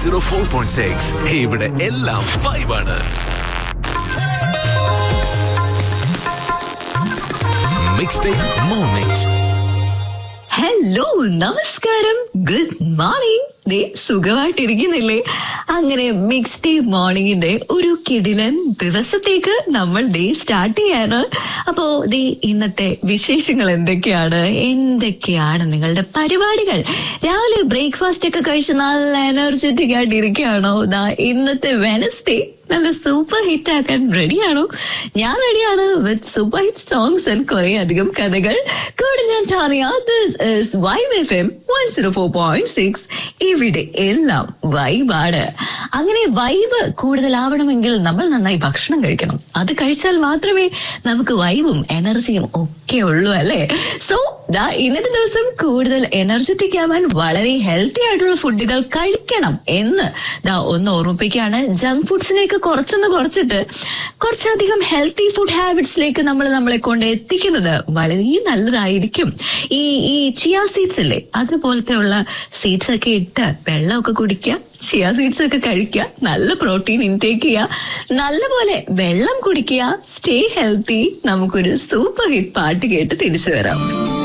zero four point six ഇവിടെ എല്ലാം വൈബാണ് മിക്സ് ടേക്ക് മോർണിംഗ് ഹലോ നമസ്കാരം ഗുഡ് മോർണിംഗ് ദേ സുഖമായിട്ടിരിക്കുന്നില്ലേ അങ്ങനെ മിക്സ് ഡേ മോർണിംഗിന്റെ ഒരു കിടിലൻ ദിവസത്തേക്ക് നമ്മൾ ഡേ സ്റ്റാർട്ട് ചെയ്യാണ് അപ്പോ ദേ ഇന്നത്തെ വിശേഷങ്ങൾ എന്തൊക്കെയാണ് എന്തൊക്കെയാണ് നിങ്ങളുടെ പരിപാടികൾ രാവിലെ ബ്രേക്ക്ഫാസ്റ്റ് ഒക്കെ കഴിച്ച് നല്ല എനർജറ്റിക് ആയിട്ട് ഇരിക്കുകയാണോ ദാ ഇന്നത്തെ വെനസ്ഡേ നല്ല സൂപ്പർ ഹിറ്റ് ആക്കാൻ റെഡിയാണോ ഞാൻ റെഡിയാണ് with super hit songs and കുറെ അധികം കഥകൾ കൂടെ ഞാൻ ടാറിയ this is vibe F M one zero four point six ഇവിടെ എല്ലാം വൈബാണ് അങ്ങനെ വൈബ് കൂടുതലാവണമെങ്കിൽ നമ്മൾ നന്നായി ഭക്ഷണം കഴിക്കണം അത് കഴിച്ചാൽ മാത്രമേ നമുക്ക് വൈബും എനർജിയും ഒക്കെ ഉള്ളൂ അല്ലേ സോ ദാ ഇന്നത്തെ ദിവസം കൂടുതൽ എനർജറ്റിക് ആവാൻ വളരെ ഹെൽത്തി ആയിട്ടുള്ള ഫുഡുകൾ കഴിക്കണം എന്ന് ദാ ഒന്ന് ഓർമ്മിപ്പിക്കുകയാണ് ജങ്ക് ഫുഡ്സിനെയൊക്കെ കുറച്ചൊന്ന് കുറച്ചിട്ട് കുറച്ചധികം ഹെൽത്തി ഫുഡ് ഹാബിറ്റ്സിലേക്ക് നമ്മൾ നമ്മളെ കൊണ്ട് എത്തിക്കുന്നത് വളരെ നല്ലതായിരിക്കും ഈ ഈ ചിയ സീഡ്സ് ഇല്ലേ അതുപോലത്തെ ഉള്ള സീഡ്സ് ഒക്കെ ഇട്ട് വെള്ളമൊക്കെ കുടിക്കുക ചിയ സീഡ്സ് ഒക്കെ കഴിക്കുക നല്ല പ്രോട്ടീൻ ഇൻടേക്ക് ചെയ്യുക നല്ലപോലെ വെള്ളം കുടിക്കുക സ്റ്റേ ഹെൽത്തി നമുക്കൊരു സൂപ്പർ ഹിറ്റ് പാട്ട് കേട്ട് തിരിച്ചു വരാം